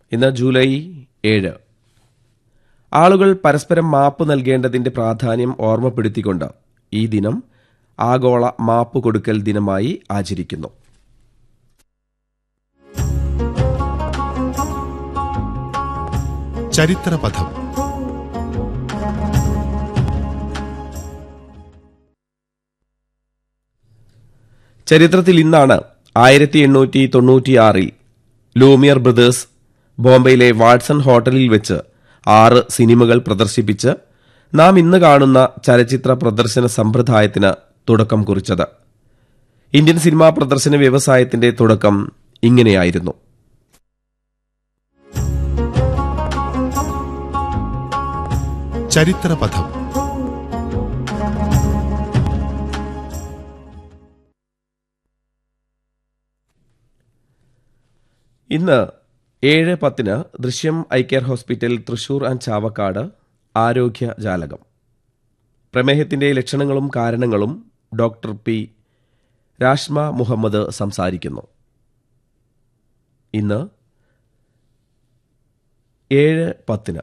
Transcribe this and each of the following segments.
ഇന്ന് ജൂലൈ ഏഴ് ആളുകൾ പരസ്പരം മാപ്പ് നൽകേണ്ടതിന്റെ പ്രാധാന്യം ഓർമ്മപ്പെടുത്തിക്കൊണ്ട് ഈ ദിനം ആഗോള മാപ്പ് കൊടുക്കൽ ദിനമായി ആചരിക്കുന്നു ചരിത്രപഥം ചരിത്രത്തിൽ ഇന്നാണ് ആയിരത്തി എണ്ണൂറ്റി തൊണ്ണൂറ്റിയാറിൽ ലൂമിയർ ബ്രദേഴ്സ് ബോംബെയിലെ വാട്സൺ ഹോട്ടലിൽ വെച്ച് ആറ് സിനിമകൾ പ്രദർശിപ്പിച്ച് നാം ഇന്ന് കാണുന്ന ചലച്ചിത്ര പ്രദർശന സമ്പ്രദായത്തിന് തുടക്കം കുറിച്ചത് ഇന്ത്യൻ സിനിമാ പ്രദർശന വ്യവസായത്തിന്റെ തുടക്കം ഇങ്ങനെയായിരുന്നു ചരിത്രപഥം ഇന്ന് ഏഴ് പത്തിന് Drishyam eye care hospital Thrissur and Chavakkad ആരോഗ്യ ജാലകം പ്രമേഹത്തിന്റെ ലക്ഷണങ്ങളും കാരണങ്ങളും ഡോക്ടർ പി രാഷ്മ മുഹമ്മദ് സംസാരിക്കുന്നു ഇന്ന് ഏഴ് പത്തിന്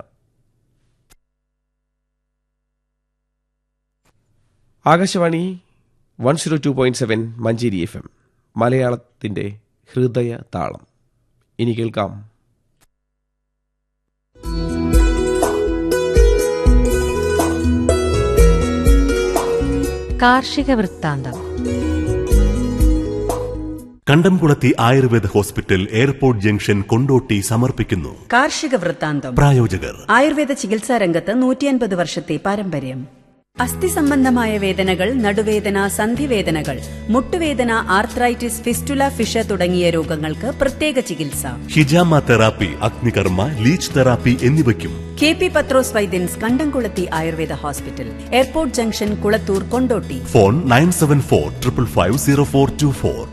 Akashvani one zero two point seven Manjeri F M മലയാളത്തിന്റെ ഹൃദയ താളം ഇനി കേൾക്കാം കാർഷിക വൃത്താന്തം കണ്ടംകുളത്തി Ayurveda hospital airport junction Kondotty സമർപ്പിക്കുന്നു കാർഷിക വൃത്താന്തം പ്രായോജകർ ആയുർവേദ ചികിത്സാ രംഗത്ത് നൂറ്റിയൻപത് വർഷത്തെ പാരമ്പര്യം അസ്ഥി സംബന്ധമായ വേദനകൾ നടുവേദന സന്ധിവേദനകൾ മുട്ടുവേദന ആർത്രൈറ്റിസ് ഫിസ്റ്റുല ഫിഷ തുടങ്ങിയ രോഗങ്ങൾക്ക് പ്രത്യേക ചികിത്സ ഹിജാമ തെറാപ്പി അഗ്നികർമ്മ ലീച്ച് തെറാപ്പി എന്നിവയ്ക്കും കെ പി പത്രോസ് വൈദ്യൻസ് Kandamkulathi Ayurveda hospital airport junction Kulathur Kondotty phone nine seven four triple five zero four two four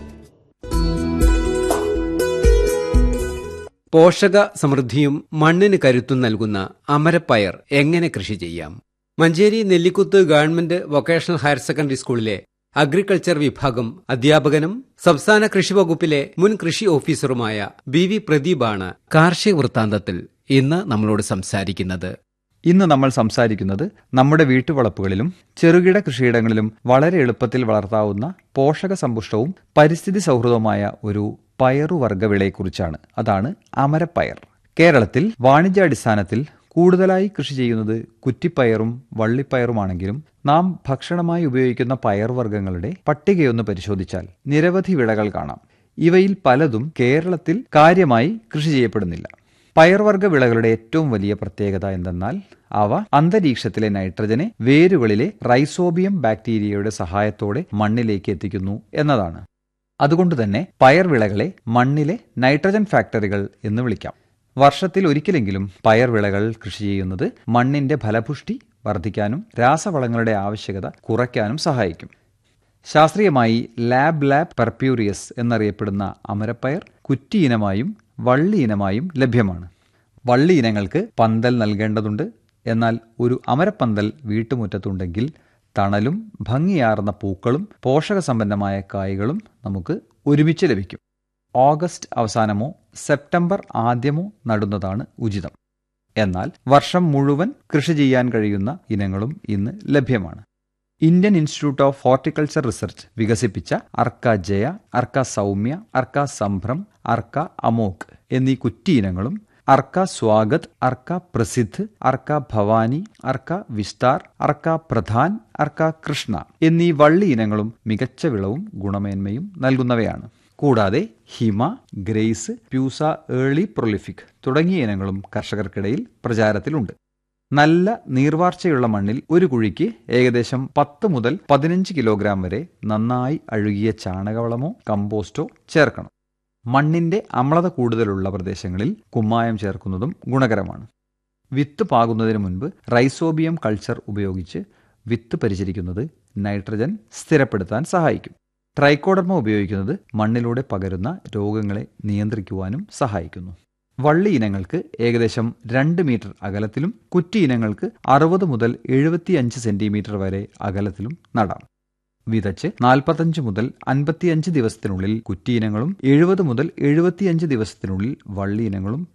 പോഷക സമൃദ്ധിയും മണ്ണിന് കരുത്തും നൽകുന്ന അമരപ്പയർ എങ്ങനെ കൃഷി ചെയ്യാം Manjeri Nellikuth government vocational higher secondary സ്കൂളിലെ അഗ്രികൾച്ചർ വിഭാഗം അധ്യാപകനും സംസ്ഥാന കൃഷി വകുപ്പിലെ മുൻ കൃഷി ഓഫീസറുമായ ബി വി പ്രദീപാണ് കാർഷിക വൃത്താന്തത്തിൽ ഇന്ന് നമ്മളോട് സംസാരിക്കുന്നത് ഇന്ന് നമ്മൾ സംസാരിക്കുന്നത് നമ്മുടെ വീട്ടുവളപ്പുകളിലും ചെറുകിട കൃഷിയിടങ്ങളിലും വളരെ എളുപ്പത്തിൽ വളർത്താവുന്ന പോഷക സമ്പുഷ്ടവും പരിസ്ഥിതി സൗഹൃദവുമായ ഒരു പയറുവർഗ വിളയെക്കുറിച്ചാണ് അതാണ് അമരപ്പയർ കേരളത്തിൽ വാണിജ്യാടിസ്ഥാനത്തിൽ കൂടുതലായി കൃഷി ചെയ്യുന്നത് കുറ്റിപ്പയറും വള്ളിപ്പയറുമാണെങ്കിലും നാം ഭക്ഷണമായി ഉപയോഗിക്കുന്ന പയർവർഗ്ഗങ്ങളുടെ പട്ടികയൊന്ന് പരിശോധിച്ചാൽ നിരവധി വിളകൾ കാണാം ഇവയിൽ പലതും കേരളത്തിൽ കാര്യമായി കൃഷി ചെയ്യപ്പെടുന്നില്ല പയർവർഗ്ഗ വിളകളുടെ ഏറ്റവും വലിയ പ്രത്യേകത എന്തെന്നാൽ അവ അന്തരീക്ഷത്തിലെ നൈട്രജനെ വേരുകളിലെ റൈസോബിയം ബാക്ടീരിയയുടെ സഹായത്തോടെ മണ്ണിലേക്ക് എത്തിക്കുന്നു എന്നതാണ് അതുകൊണ്ടുതന്നെ പയർവിളകളെ മണ്ണിലെ നൈട്രജൻ ഫാക്ടറികൾ എന്ന് വിളിക്കാം വർഷത്തിൽ ഒരിക്കലെങ്കിലും പയർവിളകൾ കൃഷി ചെയ്യുന്നത് മണ്ണിന്റെ ഫലപുഷ്ടി വർദ്ധിക്കാനും രാസവളങ്ങളുടെ ആവശ്യകത കുറയ്ക്കാനും സഹായിക്കും ശാസ്ത്രീയമായി ലാബ് ലാബ് പെർപ്യൂറിയസ് എന്നറിയപ്പെടുന്ന അമരപ്പയർ കുറ്റി ഇനമായും വള്ളി ഇനമായും ലഭ്യമാണ് വള്ളി ഇനങ്ങൾക്ക് പന്തൽ നൽകേണ്ടതുണ്ട് എന്നാൽ ഒരു അമരപ്പന്തൽ വീട്ടുമുറ്റത്തുണ്ടെങ്കിൽ തണലും ഭംഗിയാർന്ന പൂക്കളും പോഷകസമ്പന്നമായ കായ്കളും നമുക്ക് ഒരുമിച്ച് ലഭിക്കും ഓഗസ്റ്റ് അവസാനമോ സെപ്റ്റംബർ ആദ്യമോ നടുന്നതാണ് ഉചിതം എന്നാൽ വർഷം മുഴുവൻ കൃഷി ചെയ്യാൻ കഴിയുന്ന ഇനങ്ങളും ഇന്ന് ലഭ്യമാണ് Indian institute of horticulture research വികസിപ്പിച്ച അർക്ക ജയ അർക്ക സൗമ്യ അർക്ക സംഭ്രം അർക്ക അമോക് എന്നീ കുറ്റി ഇനങ്ങളും അർക്ക സ്വാഗത് അർക്ക പ്രസിദ്ധ് അർക്ക ഭവാനി അർക്ക വിസ്താർ അർക്ക പ്രധാൻ അർക്ക കൃഷ്ണ എന്നീ വള്ളി ഇനങ്ങളും മികച്ച വിളവും ഗുണമേന്മയും നൽകുന്നവയാണ് കൂടാതെ Hima grace Pusa early prolific തുടങ്ങിയ ഇനങ്ങളും കർഷകർക്കിടയിൽ പ്രചാരത്തിലുണ്ട് നല്ല നീർവാർച്ചയുള്ള മണ്ണിൽ ഒരു കുഴിക്ക് ഏകദേശം പത്ത് മുതൽ പതിനഞ്ച് കിലോഗ്രാം വരെ നന്നായി അഴുകിയ ചാണകവളമോ കമ്പോസ്റ്റോ ചേർക്കണം മണ്ണിന്റെ അമ്ലത കൂടുതലുള്ള പ്രദേശങ്ങളിൽ കുമ്മായം ചേർക്കുന്നതും ഗുണകരമാണ് വിത്ത് പാകുന്നതിന് മുൻപ് റൈസോബിയം കൾച്ചർ ഉപയോഗിച്ച് വിത്ത് പരിചരിക്കുന്നത് നൈട്രജൻ സ്ഥിരപ്പെടുത്താൻ സഹായിക്കും ട്രൈക്കോഡർമ ഉപയോഗിക്കുന്നത് മണ്ണിലൂടെ പകരുന്ന രോഗങ്ങളെ നിയന്ത്രിക്കുവാനും സഹായിക്കുന്നു വള്ളി ഇനങ്ങൾക്ക് ഏകദേശം രണ്ട് മീറ്റർ അകലത്തിലും കുറ്റി ഇനങ്ങൾക്ക് അറുപത് മുതൽ എഴുപത്തിയഞ്ച് സെന്റിമീറ്റർ വരെ അകലത്തിലും നടാം വിതച്ച് നാൽപ്പത്തഞ്ച് മുതൽ അൻപത്തിയഞ്ച് ദിവസത്തിനുള്ളിൽ കുറ്റി ഇനങ്ങളും എഴുപത് മുതൽ എഴുപത്തിയഞ്ച് ദിവസത്തിനുള്ളിൽ വള്ളി ഇനങ്ങളും